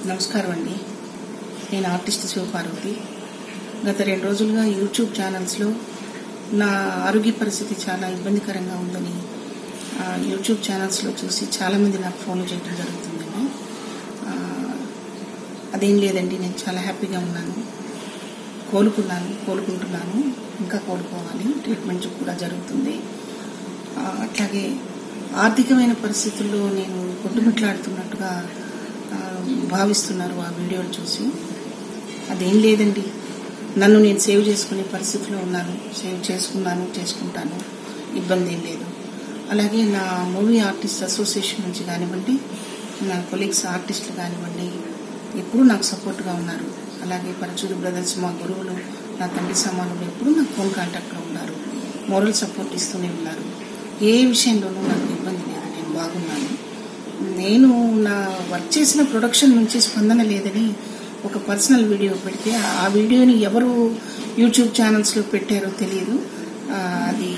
నమస్కారం అండి నేను ఆర్టిస్ట్ శివపార్వతి గత రెండు రోజులుగా యూట్యూబ్ ఛానల్స్లో నా ఆరోగ్య పరిస్థితి చాలా ఇబ్బందికరంగా ఉందని ఆ, యూట్యూబ్ ఛానల్స్లో చూసి చాలామంది నాకు ఫోన్లు చేయడం జరుగుతుందండి ఆ, అదేం లేదండి నేను చాలా హ్యాపీగా ఉన్నాను కోలుకున్నాను కోలుకుంటున్నాను ఇంకా కోలుకోవాలి ట్రీట్మెంట్ కూడా జరుగుతుంది ఆ, అట్లాగే ఆర్థికమైన పరిస్థితుల్లో నేను కొట్టుమిట్లాడుతున్నట్టుగా ఆ, భావిస్తున్నారు ఆ వీడియోలు చూసి అదేం లేదండి నన్ను నేను సేవ్ చేసుకునే పరిస్థితిలో ఉన్నాను సేవ్ చేసుకున్నాను చేసుకుంటాను ఇబ్బంది ఏం లేదు అలాగే నా మూవీ ఆర్టిస్ట్ అసోసియేషన్ నుంచి కానివ్వండి నా కొలీగ్స్ ఆర్టిస్టులు కానివ్వండి ఎప్పుడూ నాకు సపోర్ట్గా ఉన్నారు అలాగే పరచూరు బ్రదర్స్ మా గురువులు నా తండ్రి సమానులు ఎప్పుడూ నాకు ఫోన్ కాంటాక్ట్లో ఉన్నారు మోరల్ సపోర్ట్ ఇస్తూనే ఉన్నారు ఏ విషయంలోనూ నాకు ఇబ్బంది లేదు నేను బాగున్నాను నేను నా వర్క్ చేసిన ప్రొడక్షన్ నుంచి స్పందన లేదని ఒక పర్సనల్ వీడియో పెడితే ఆ వీడియోని ఎవరు యూట్యూబ్ ఛానల్స్లో పెట్టారో తెలియదు ఆ, అది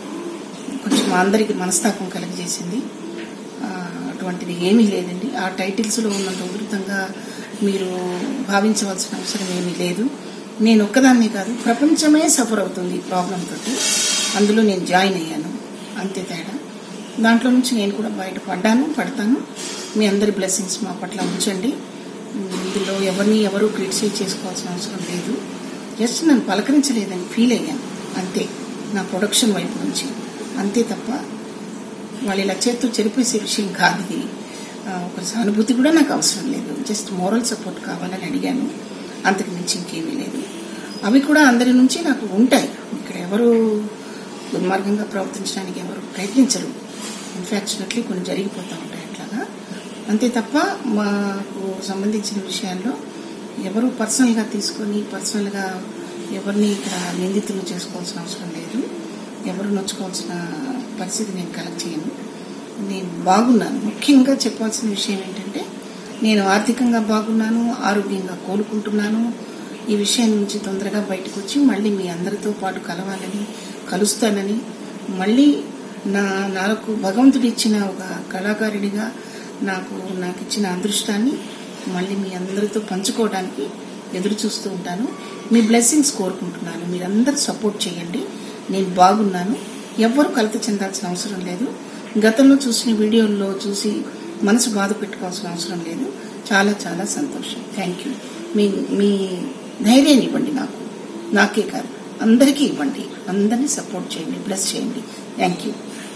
కొంచెం అందరికి మనస్తాపం కలుగజేసింది ఆ, అటువంటిది ఏమీ లేదండి ఆ టైటిల్స్లో ఉన్నంత ఉధృతంగా మీరు భావించవలసిన అవసరం ఏమీ లేదు నేను ఒక్కదాన్నే కాదు ప్రపంచమే సఫర్ అవుతుంది ఈ ప్రాబ్లం తోటి అందులో నేను జాయిన్ అయ్యాను అంతే తేడా దాంట్లో నుంచి నేను కూడా బయటపడ్డాను పడతాను మీ అందరి బ్లెస్సింగ్స్ మా పట్ల ఉంచండి ఇందులో ఎవరిని ఎవరు క్రిటిసైజ్ చేసుకోవాల్సిన అవసరం లేదు జస్ట్ నన్ను పలకరించలేదని ఫీల్ అయ్యాను అంతే నా ప్రొడక్షన్ వైపు నుంచి అంతే తప్ప వాళ్ళు ఇలా చేత్తో చెరిపేసే విషయం కాదు ఇది ఆ, ఒక సానుభూతి కూడా నాకు అవసరం లేదు జస్ట్ మోరల్ సపోర్ట్ కావాలని అడిగాను అంతకు మించి ఇంకేమీ లేదు అవి కూడా అందరి నుంచి నాకు ఉంటాయి ఇక్కడ ఎవరు దుర్మార్గంగా ప్రవర్తించడానికి ఎవరు ప్రయత్నించరు ఇన్ఫాక్చునేట్లీ కొన్ని జరిగిపోతూ ఉంటాయి అట్లాగా అంతే తప్ప మాకు సంబంధించిన విషయాల్లో ఎవరు పర్సనల్గా తీసుకొని పర్సనల్గా ఎవరిని ఇక్కడ నిందితులు చేసుకోవాల్సిన అవసరం లేదు ఎవరు నొచ్చుకోవాల్సిన పరిస్థితి నేను కలెక్ట్ చేయను నేను బాగున్నాను ముఖ్యంగా చెప్పాల్సిన విషయం ఏంటంటే నేను ఆర్థికంగా బాగున్నాను ఆరోగ్యంగా కోలుకుంటున్నాను ఈ విషయం నుంచి తొందరగా బయటకు వచ్చి మళ్ళీ మీ అందరితో పాటు కలవాలని కలుస్తానని మళ్ళీ నా నాకు భగవంతుడు ఇచ్చిన ఒక కళాకారుడిగా నాకు నాకు ఇచ్చిన అదృష్టాన్ని మళ్ళీ మీ అందరితో పంచుకోవడానికి ఎదురు చూస్తూ ఉంటాను మీ బ్లెస్సింగ్స్ కోరుకుంటున్నాను మీరందరూ సపోర్ట్ చేయండి నేను బాగున్నాను ఎవ్వరు కలత చెందాల్సిన అవసరం లేదు గతంలో చూసిన వీడియోల్లో చూసి మనసు బాధ పెట్టుకోవాల్సిన అవసరం లేదు చాలా చాలా సంతోషం థ్యాంక్ యూ మీ మీ ధైర్యాన్ని ఇవ్వండి నాకు నాకే కాదు అందరికీ ఇవ్వండి అందరినీ సపోర్ట్ చేయండి బ్లెస్ చేయండి థ్యాంక్ యూ